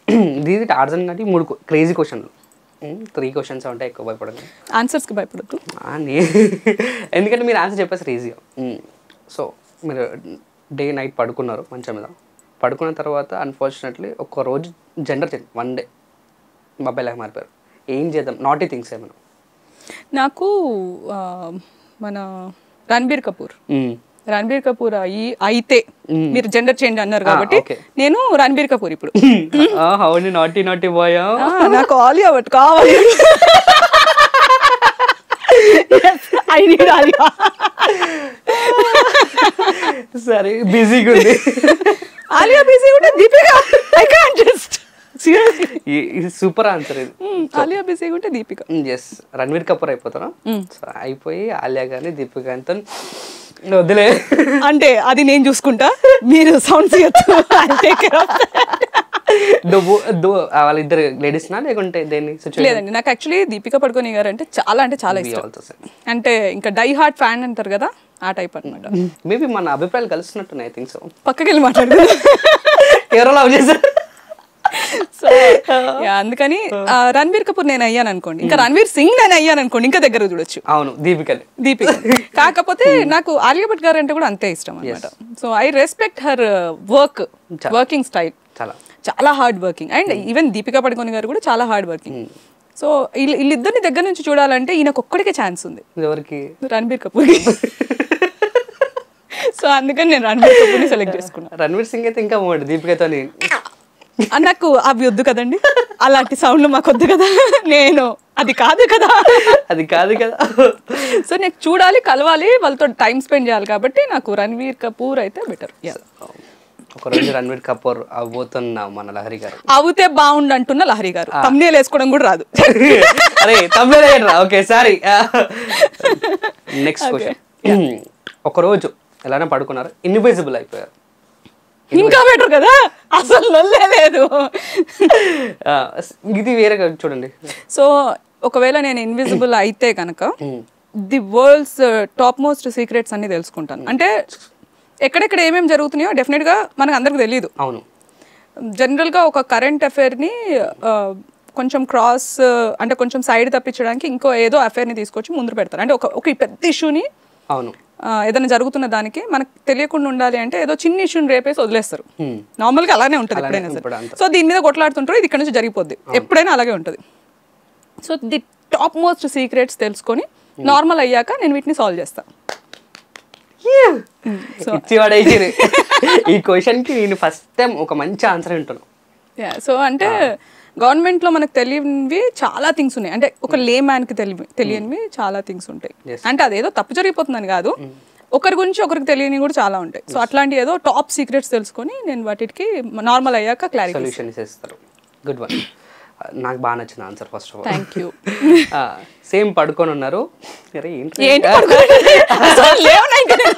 దీది Tarzan కాబట్టి మూడు crazy క్వశ్చన్లు త్రీ క్వశ్చన్స్ ఉంటాయి ఎక్కువ భయపడదు ఆన్సర్స్కి భయపడద్దు ఆ, నే- ఎందుకంటే మీరు ఆన్సర్ చెప్పేసారు ఈజీగా సో మీరు డే నైట్ పడుకున్నారు మంచం మీద పడుకున్న తర్వాత అన్ఫార్చునేట్లీ ఒక రోజు జెండర్ చేంజ్ వన్ డే బాబాయ్ లాగా మారిపోయారు ఏం చేద్దాం నాటీ థింగ్స్ ఏమైనా నాకు ఆ, మన రణబీర్ కపూర్ రణబీర్ కపూర్ అయి అయితే మీరు జెండర్ చేంజ్ అన్నారు కాబట్టి okay. నేను రణబీర్ కపూర్ ఇప్పుడు అవును నాటీ నాటీ బాయా ఆ, నాకు ఆలియా భట్ కావాలి ఐ నీడ్ ఆలియా సరే బిజీగా ఉంది ఆలియా బిజీ ఉంటే Deepika I can't just seriously ఈ- ఇది సూపర్ ఆన్సర్ ఇది ఆలియా బిజీ ఉంటే దీపిక ఎస్ రణ్వీర్ కపూర్ అయిపోతారా సో అయిపోయి ఆలియా కానీ దీపిక గానితో వదిలే అంటే అది నేను చూసుకుంటా మీరు సౌండ్ చేయొచ్చు I'll take care of that. దువ్వు దువ్వు వాళ్ళిద్దరు లేడీస్నా లేకుంటే దేన్ని సిచ్యువేషన్ లేదండి నాకు యాక్చువల్లీ దీపిక పడుకోని గారు అంటే చాలా అంటే చాలా ఇష్టం అంటే ఇంకా డై హార్ట్ ఫ్యాన్ అంటారు కదా ఆ టైప్ అన్నమాట మేబీ మన అభిప్రాయాలు కలుస్తున్నట్టున్నాయి ఐ థింక్ సో పక్కకి వెళ్ళి మాట్లాడుతుంది ఎవరో లవ్ చేశారు సో అందుకని ఆ, రణ్వీర్ కపూర్ నేను అయ్యాను అనుకోండి ఇంకా రణ్వీర్ సింగ్ నేను అయ్యాను అనుకోండి ఇంకా దగ్గర చూడొచ్చు అవును దీపికని దీపిక కాకపోతే నాకు ఆలియా భట్ గారు అంటే కూడా అంతే ఇష్టం అనమాట so I respect her work working style చాలా చాలా hard working and even Deepika Padukone garu కూడా చాలా హార్డ్ వర్కింగ్ సో వీళ్ళ వీళ్ళిద్దరిని దగ్గర నుంచి చూడాలంటే ఈయనకు ఒక్కడికే ఛాన్స్ ఉంది ఇది ఎవరికి రణబీర్ కపూర్ సో అందుకని నేను రణబీర్ కపూర్ని సెలెక్ట్ చేసుకున్నాను రణ్వీర్ సింగ్ అయితే ఇంకా బాగుంటుంది దీపికతోని ఆ, నాకు అవి వద్దు కదండి అలాంటి సౌండ్లు మాకు వద్దు కదా నేను అది కాదు కదా అది కాదు కదా సో నాకు చూడాలి కలవాలి వాళ్ళతో టైం స్పెండ్ చేయాలి కాబట్టి నాకు రణ్వీర్ కపూర్ అయితే బెటర్ ఒకరోజు రణ్వీర్ కపూర్ అవ్వబోతున్న మన లహరి గారు అవుతే బాగుండు అంటున్న లహరి గారు తమ్నేలు వేసుకోవడం కూడా రాదు అరే Tamil okay sorry next question ఒకరోజు ఎలానే పడుకున్నారు ఇన్విజిబుల్ అయిపోయారు ఇంకా బెటర్ కదా అసలు నొల్లే లేదు ఆ, ఇది వేరే కాదు, చూడండి సో ఒకవేళ నేను ఇన్విజిబుల్ అయితే కనుక the world's top most secrets అన్ని తెలుసుకుంటాను అంటే ఎక్కడెక్కడ ఏమేమి జరుగుతున్నాయో డెఫినెట్గా మనకు అందరికి తెలియదు అవును జనరల్గా ఒక కరెంట్ అఫైర్ని కొంచెం క్రాస్ అంటే కొంచెం సైడ్ తప్పించడానికి ఇంకో ఏదో అఫైర్ని తీసుకొచ్చి ముందు పెడతారు అంటే ఒక ఒక ఈ పెద్ద ఇష్యూని అవును ఏదైనా జరుగుతున్న దానికి మనకు తెలియకుండా ఉండాలి అంటే ఏదో చిన్న ఇష్యూని రేపేసి వదిలేస్తారు Hmm. నార్మల్గా అలానే ఉంటుంది అలానే ఎప్పుడైనా ఇప్పుడు సరే అంతా. సో దీని మీద కొట్లాడుతుంటారు ఇది ఇక్కడ నుంచి జరిగిపోద్ది ఎప్పుడైనా అలాగే ఉంటుంది so the top most secrets తెలుసుకొని నార్మల్ అయ్యాక నేను వీటిని సాల్వ్ చేస్తాను సో ఇచ్చి పడేసిరు ఈ క్వశ్చన్ కి నేను ఫస్ట్ టైం ఒక మంచి ఆన్సర్ వింటున్నాను యా సో అంటే గవర్నమెంట్ లో మనకు తెలియనివి చాలా థింగ్స్ ఉన్నాయి అంటే ఒక లే మ్యాన్ కి తెలియ తెలియనివి చాలా థింగ్స్ ఉంటాయి Yes. అంటే అదేదో తప్పు జరిగిపోతుందని కాదు ఒకరి గురించి ఒకరికి తెలియని కూడా చాలా ఉంటాయి సో అట్లాంటి ఏదో టాప్ సీక్రెట్స్ తెలుసుకొని నేను వాటికి నార్మల్ అయ్యాక క్లారిటీ సొల్యూషన్ ఇస్తారు గుడ్ వన్ నాకు బాగా నచ్చిన answer first of thank you all same పడుకొని ఉన్నారు అరే ఏంటి ఏంటి పడుకోలేదు? అసలు లేవనా ఇంకా నేను?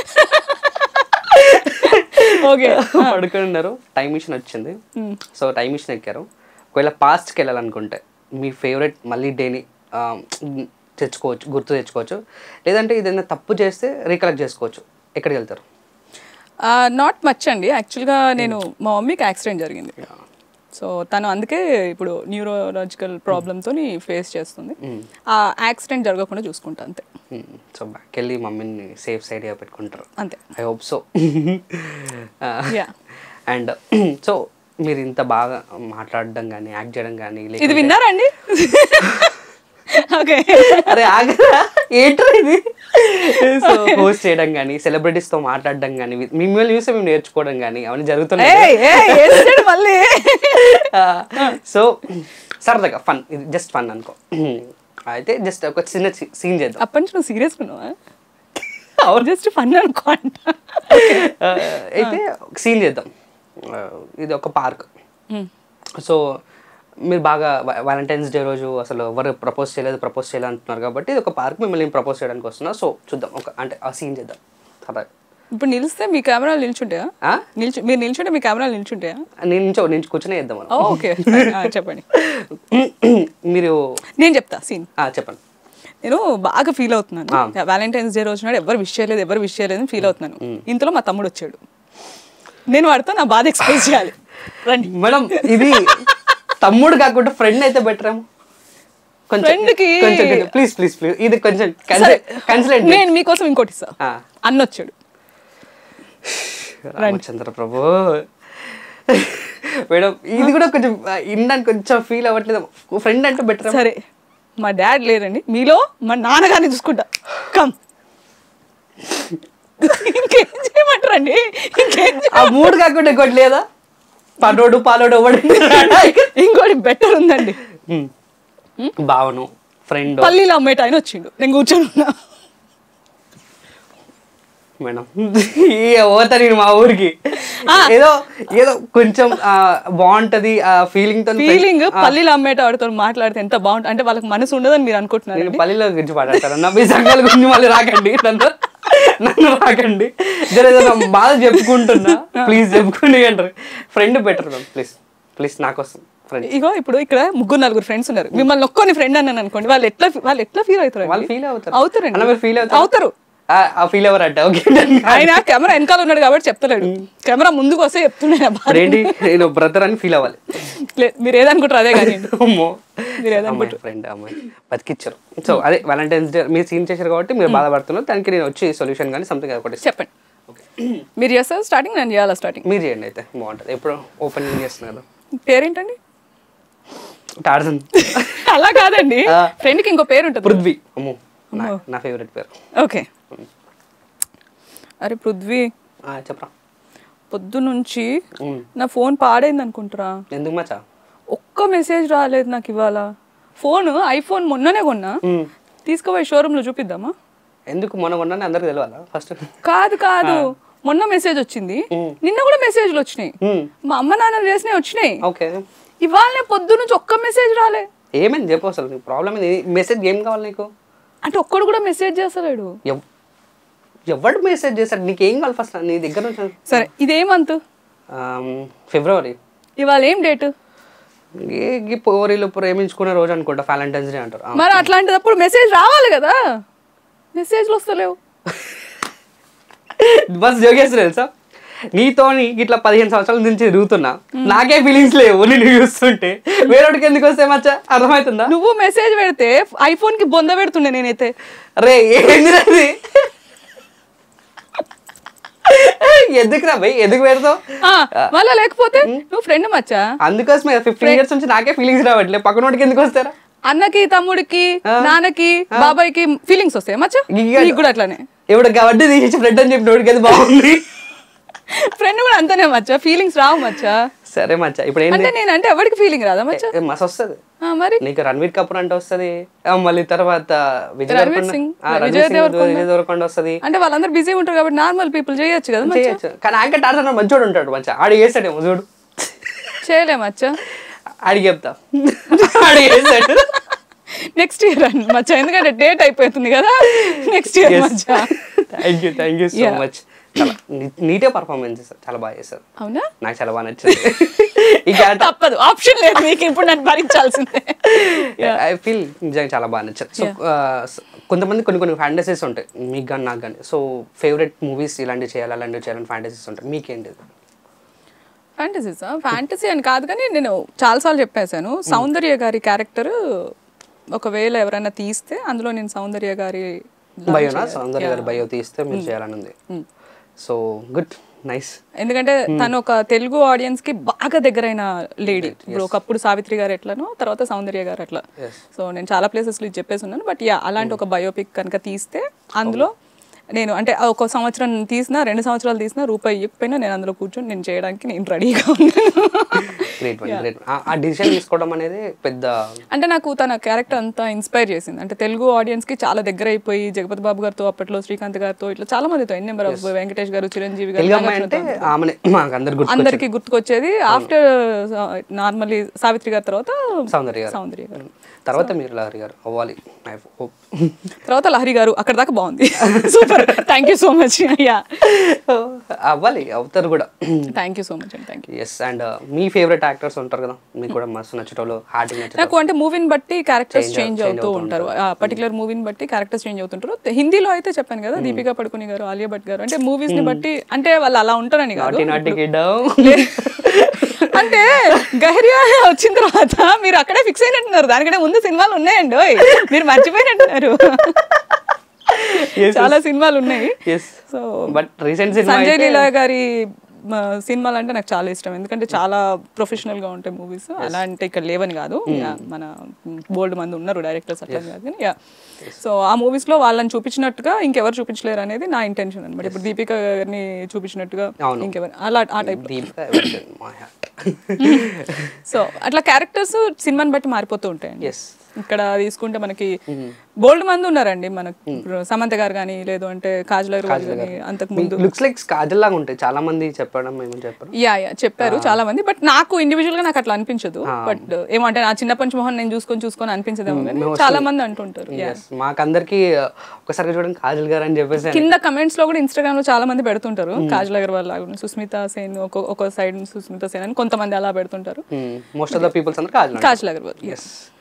ఓకే పడుకొని ఉన్నారు టైం మిషన్ వచ్చింది సో టైం మిషన్ ఎక్కారు ఒకవేళ పాస్ట్కి వెళ్ళాలనుకుంటే మీ ఫేవరెట్ మళ్ళీ డేని తెచ్చుకోవచ్చు గుర్తు తెచ్చుకోవచ్చు లేదంటే ఏదైనా తప్పు చేస్తే రీకలెక్ట్ చేసుకోవచ్చు ఎక్కడికి వెళ్తారు నాట్ మచ్ అండి యాక్చువల్గా నేను మా మమ్మీకి యాక్సిడెంట్ జరిగింది సో తను అందుకే ఇప్పుడు న్యూరోలాజికల్ ప్రాబ్లమ్తో ఫేస్ చేస్తుంది ఆ యాక్సిడెంట్ జరగకుండా చూసుకుంటా అంతే సో బ్యాక్ వెళ్ళి మమ్మీని సేఫ్ సైడ్గా పెట్టుకుంటారు అంతే I hope so Yeah. And so మీరు ఇంత బాగా మాట్లాడడం కానీ యాక్ట్ చేయడం కానీ ఇది విన్నారండి ఓకే అరే ఆగరా ఏంట్రా ఇది సో హోస్ట్ చేయడం కానీ సెలబ్రిటీస్ తో మాట్లాడడం కానీ మిమ్మల్ని చూస్తే మేము నేర్చుకోవడం కానీ అవన్నీ జరుగుతున్నాయి మళ్ళీ సో సరదాగా ఫన్ ఇది జస్ట్ ఫన్ అనుకో అయితే జస్ట్ ఒక చిన్న సీన్ చేద్దాం అప్పటి నుంచి నువ్వు సీరియస్ ఉన్నావా జస్ట్ ఫన్ అనుకో అంట ఆ, అయితే సీన్ చేద్దాం ఆ, ఇది ఒక పార్క్ సో మీరు బాగా వ్యాలంటైన్స్ డే రోజు అసలు ఎవరు ప్రపోజ్ చేయలేదు ప్రపోజ్ చేయలేదు అంటున్నారు కాబట్టి ఇది ఒక పార్క్ మిమ్మల్ని ప్రపోజ్ చేయడానికి వస్తున్నా సో చూద్దాం ఒక అంటే ఆ సీన్ చేద్దాం సరదా ఇప్పుడు నిలిస్తే మీ కెమెరాలు నిల్చుంటాయా ఆ? నిల్చు మీరు నిల్చుంటే మీ కెమెరాలు నిల్చుంటాయా నేను నుంచో నుంచి కూర్చొని వేద్దాం మనం ఓకే చెప్పండి మీరు నేను చెప్తా సీన్ ఆ, చెప్పండి నేను బాగా ఫీల్ అవుతున్నాను వ్యాలంటైన్స్ డే రోజు నాడు ఎవరు విష్ చేయలేదు ఎవరు విష్ చేయలేదు ఫీల్ అవుతున్నాను ఇంతలో మా తమ్ముడు వచ్చాడు నేను వాడితో నా బాధ ఎక్స్ప్రెస్ చేయాలి రండి మేడం ఇది తమ్ముడు కాకుండా ఫ్రెండ్ అయితే బెటర్ ఏమో కొంచెం Friend కి- కొంచెం ప్లీజ్ ప్లీజ్ ప్లీజ్ ఇది కొంచెం సరే, కన్సిడెంట్ నేను మీకోసం ఇంకోటి ఇస్తా అన్నొచ్చాడు రామచంద్ర ప్రభు మేడం ఇది కూడా కొంచెం ఇండానికి కొంచెం ఫీల్ అవ్వట్లేదు ఫ్రెండ్ అంటే బెటర్ సరే మా డాడ్ లేరండి మీలో మా నాన్నగారిని చూసుకుంటా కమ్ ఇంకేం చేయమంటారండి ఇంకేం చేయ- ఆ మూడు కాకుండా ఇంకోటి లేదా పనోడు పాలోడు ఎవడు ఇంకోటి బెటర్ ఉందండి భావను ఫ్రెండ్ పల్లీలు అమ్మేట ఆయన వచ్చిండు నేను కూర్చొని ఉన్నా మేడం పోతా నేను మా ఊరికి ఏదో ఏదో కొంచెం ఆ, బాగుంటది ఆ ఫీలింగ్ తో ఫీలింగ్ పల్లీలు అమ్మేట ఆడితో మాట్లాడితే ఎంత బాగుంటుంది అంటే వాళ్ళకి మనసు ఉండదని మీరు అనుకుంటున్నారు నేను పల్లిలో గురించి మాట్లాడతాను నా మీ సంఘాల గురించి మళ్ళీ రాకండి నన్ను నన్ను రాకండి జర ఏదో బాధ చెప్పుకుంటున్నా ప్లీజ్ చెప్పుకోండి అంటారు friend better ma'am please please నా కోసం ఫ్రెండ్ ఇగో ఇప్పుడు ఇక్కడ ముగ్గురు నలుగురు ఫ్రెండ్స్ ఉన్నారు మిమ్మల్ని ఒక్కొని ఫ్రెండ్ అన్నాను అనుకోండి వాళ్ళు ఎట్లా వాళ్ళు ఎట్లా ఫీల్ అవుతారు వాళ్ళు ఫీల్ అవుతారు అవుతారండి అన్న మీరు ఫీల్ అవుతారు అవుతారు ఆ ఫీల్ అవ్వరు అంటే ఓకే ఆయన కెమెరా వెనకాల ఉన్నాడు కాబట్టి చెప్తలేడు కెమెరా ముందుకు వస్తే చెప్తున్నాయి ఏంటి నేను బ్రదర్ అని ఫీల్ అవ్వాలి మీరు ఏదనుకుంటారు అదే కానీ అమ్మో మీరు ఏదో అమ్మాయి ఫ్రెండ్ అమ్మాయి బతికిచ్చారు సో అదే వాలంటైన్స్ డే మీరు సీన్ చేశారు కాబట్టి మీరు బాధపడుతున్నారు దానికి నేను వచ్చి సొల్యూషన్ కానీ సంథింగ్ ఒకటి ఇస్తాను. చెప్పండి మీరు చేస్తారు స్టార్టింగ్ నేను చేయాలా స్టార్టింగ్ మీరు చేయండి అయితే బాగుంటుంది ఎప్పుడు ఓపెనింగ్ చేస్తున్నారు పేరేంటండి టార్జన్ అలా కాదండి ఆ. ఫ్రెండ్ కి ఇంకో పేరు ఉంటుంది పృథ్వీ అమ్మో నా- నా ఫేవరెట్ పేరు ఓకే అరే పృథ్వీ ఆ, చెప్పరా పొద్దు నుంచి ఉమ్. నా ఫోన్ పాడైంది అనుకుంటారా ఎందుకు మచ్చా ఒక్క మెసేజ్ రాలేదు నాకు ఇవాళ ఫోన్ ఐఫోన్ మొన్ననే కొన్నా ఉమ్. తీసుకుపోయి షోరూమ్ లో చూపిద్దామా ఎందుకు మొన్న కొన్నా అందరికి తెలియాలా ఫస్ట్ కాదు కాదు మొన్న మెసేజ్ వచ్చింది నిన్న కూడా మెసేజ్లు వచ్చినాయి మా అమ్మ నాన్నలు చేసినవి వచ్చినాయి ఓకే ఇవాళ పొద్దు నుంచి ఒక్క మెసేజ్ రాలే ఏమైంది చెప్పు అసలు నీ ప్రాబ్లం ఏంది మెసేజ్ ఏం కావాలి నీకు అంటే ఒక్కడు కూడా మెసేజ్ చేస్తలేడు ఎవ్- ఎవడు మెసేజ్ చేశాడు నీకు ఏం కావాలి ఫస్ట్ నీ దగ్గర నుంచి సరే ఇదే మంత్ ఆమ్, ఫిబ్రవరి ఇవాళ ఏం డేట్ ఏ ఈ పోరీలు ప్రేమించుకునే రోజు అనుకుంటా వ్యాలంటైన్స్ డే అంటారు ఆ. మరి అట్లాంటిదప్పుడు మెసేజ్ రావాలి కదా మెసేజ్లు వస్తలేవు బస్ జోగేశ్వర తెలుసా నీతోని ఇట్లా పదిహేను సంవత్సరాల నుంచి తిరుగుతున్నా నాకే ఫీలింగ్స్ లేవు నేను చూస్తుంటే వేరొకటికి ఎందుకు వస్తే మచ్చా అర్థమవుతుందా నువ్వు మెసేజ్ పెడితే ఐఫోన్ కి బొంద పెడుతుండే నేనైతే రే ఏంది అది ఎందుకు రా భయ్ ఎందుకు పెడతావు ఆ, మళ్ళా లేకపోతే నువ్వు ఫ్రెండ్ మచ్చా అందుకోసమే ఫిఫ్టీన్ ఇయర్స్ నుంచి నాకే ఫీలింగ్స్ రావట్లే పక్కన వాడికి ఎందుకు వస్తారా అన్నకి తమ్ముడికి నాన్నకి బాబాయ్కి ఫీలింగ్స్ వస్తాయి మచ్చా ఇక- నీకు కూడా అట్లానే ఇప్పుడు వడ్డీ తీసి ఫ్రెండ్ అని చెప్పిన వాడికి అది బాగుంది ఫ్రెండ్ కూడా అంతనే మచ్చా ఫీలింగ్స్ రావు మచ్చా సరే మచ్చా ఇప్పుడు ఏంది అంటే నేను అంటే ఎవరికి ఫీలింగ్ రాదా మచ్చా ఏ, మస్తు వస్తుంది ఆ, మరి నీకు రణవీర్ కపూర్ అంటే వస్తుంది మళ్ళీ తర్వాత విజయ్ రణవీర్ దేవరకొండ సింగ్, ఆ, రణవీర్ విజయ్ సింగ్, దేవరకొండ. విజయ్ దేవరకొండ వస్తుంది అంటే వాళ్ళందరూ బిజీ ఉంటారు కాబట్టి నార్మల్ పీపుల్ చేయొచ్చు కదా మచ్చా చేయొచ్చు కానీ యాంకర్ టార్జన్ మంచోడు ఉంటాడు మంచిగా ఆడు చేస్తాడేమో చూడు చేయలే మచ్చా ఆడికి చెప్తా ఆడు చేస్తాడు నెక్స్ట్ ఇయర్ అండి మచ్చా ఎందుకంటే డేట్ అయిపోతుంది కదా నెక్స్ట్ ఇయర్ మచ్చా thank you thank you so Yeah. Much చాలా నీటే పర్ఫార్మెన్స్ చేస్తారు చాలా బాగా చేస్తారు అవునా నాకు చాలా బాగా నచ్చింది ఇక తప్పదు ఆప్షన్ లేదు మీకు ఇప్పుడు నన్ను భరించాల్సిందే ఐ ఫీల్ నిజంగా చాలా బాగా నచ్చారు సో కొంతమంది కొన్ని కొన్ని ఫ్యాంటసీస్ ఉంటాయి మీకు కానీ నాకు కానీ సో ఫేవరెట్ మూవీస్ ఇలాంటివి చేయాలి అలాంటివి చేయాలని ఫ్యాంటసీస్ ఉంటాయి మీకేంటి ఫ్యాంటసీస్ ఫ్యాంటసీ అని కాదు కానీ నేను చాలాసార్లు చెప్పేశాను సౌందర్య గారి క్యారెక్టర్ ఒకవేళ ఎవరైనా తీస్తే అందులో నేను సౌందర్య గారి బయోనా సౌందర్య గారి బయో తీస్తే మీరు చేయాలని ఉంది సో గుడ్ నైస్ ఎందుకంటే తను ఒక తెలుగు ఆడియన్స్ కి బాగా దగ్గరైన లేడీ ఇప్పుడు ఒకప్పుడు సావిత్రి గారు ఎట్లనో తర్వాత సౌందర్య గారు అట్లా సో నేను చాలా ప్లేసెస్లో ఇది చెప్పేసి ఉన్నాను బట్ యా అలాంటి ఒక బయోపిక్ కనుక తీస్తే అందులో నేను అంటే ఆ ఒక సంవత్సరం తీసినా రెండు సంవత్సరాలు తీసినా రూపాయి ఇవ్వకపోయినా నేను అందులో కూర్చొని నేను చేయడానికి నేను రెడీగా ఉన్నాను గ్రేట్ వన్ గ్రేట్ ఆ డిసిషన్ తీసుకోవడం అనేది పెద్ద అంటే నాకు తన క్యారెక్టర్ అంతా ఇన్స్పైర్ చేసింది అంటే తెలుగు ఆడియన్స్ కి చాలా దగ్గర అయిపోయి జగపతి బాబు గారితో అప్పట్లో శ్రీకాంత్ గారితో ఇట్లా చాలా మందితో ఎన్ నెంబర్ ఆఫ్ వెంకటేష్ గారు చిరంజీవి గారు తెలుగు అమ్మాయి అంటే ఆమెనే మాకు అందరు గుర్తు అందరికి గుర్తుకొచ్చేది ఆఫ్టర్ నార్మల్లీ సావిత్రి గారి తర్వాత సౌందర్య గారు సౌందర్య గారు తర్వాత మీరు లహరి గారు అవ్వాలి ఐ హోప్ తర్వాత లహరి గారు అక్కడ దాకా బాగుంది super thank you so much yeah అవ్వాలి అవుతారు కూడా థ్యాంక్ యూ సో మచ్ అండి థ్యాంక్ యూ ఎస్ అండ్ మీ ఫేవరెట్ యాక్టర్స్ ఉంటారు కదా మీకు కూడా మస్తు నచ్చేటోళ్ళు హార్టింగ్ నచ్చే నాకు అంటే మూవీని బట్టి క్యారెక్టర్స్ చేంజ్ అవుతూ ఉంటారు పర్టికులర్ మూవీని బట్టి క్యారెక్టర్స్ చేంజ్ అవుతుంటారు హిందీలో అయితే చెప్పాను కదా దీపికా పడుకుని గారు ఆలియా భట్ గారు అంటే మూవీస్ ని బట్టి అంటే వాళ్ళు అలా ఉంటారని కాదు నాటి నాటికి డౌన్ అంటే గహరియా వచ్చిన తర్వాత మీరు అక్కడే ఫిక్స్ అయినట్టున్నారు దానికంటే ముందు సినిమాలు ఉన్నాయండి ఓయ్. మీరు మర్చిపోయినట్టున్నారు Yes, చాలా సినిమాలు ఉన్నాయి yes so but recent cinema Sanjay Leela గారి మ, సినిమాలు అంటే నాకు చాలా ఇష్టం ఎందుకంటే చాలా ప్రొఫెషనల్ గా ఉంటాయి మూవీస్ అలా అంటే ఇక్కడ లేవని కాదు యా, మన బోల్డ్ మంది ఉన్నారు డైరెక్టర్స్ అట్లా కాదు కానీ యా సో ఆ మూవీస్ లో వాళ్ళని చూపించినట్టుగా ఇంకెవరు చూపించలేరు అనేది నా ఇంటెన్షన్ అనమాట ఇప్పుడు దీపిక గారిని చూపించినట్టుగా అవును. ఇంకెవరు అలా ఆ type Deepika my heart so అట్లా క్యారెక్టర్స్ సినిమాని బట్టి మారిపోతూ ఉంటాయండి ఎస్ ఇక్కడ తీసుకుంటే మనకి బోల్డ్ మంది ఉన్నారండి మనకి ఇప్పుడు సమంత గారు కానీ లేదు అంటే కాజల్ అగర్వాల్ కానీ అంతకు ముందు లుక్స్ లైక్ కాజల్ లాగా ఉంటాయి చాలా మంది చెప్పడం ఏమని చెప్పారు యా యా చెప్పారు చాలా మంది బట్ నాకు ఇండివిజువల్ గా నాకు అట్లా అనిపించదు బట్ ఏమంటే నా చిన్న పంచమోహన్ నేను చూసుకొని చూసుకొని అనిపించదేమో కానీ చాలా మంది అంటుంటారు Yeah. ఎస్ మాకందరికి ఒకసారి చూడండి కాజల్ గారు అని చెప్పేసి కింద కమెంట్స్ లో కూడా ఇన్స్టాగ్రామ్ లో చాలా మంది పెడుతుంటారు కాజల్ అగర్వాల్ లాగా ఉన్న సుస్మిత సేన్ ఒక ఒక సైడ్ సుస్మిత సేన్ అని కొంతమంది అలా పెడుతుంటారు మోస్ట్ ఆఫ్ ద పీపుల్స్ అందరు కాజల్ కాజల్ అగర్వాల్ ఎస్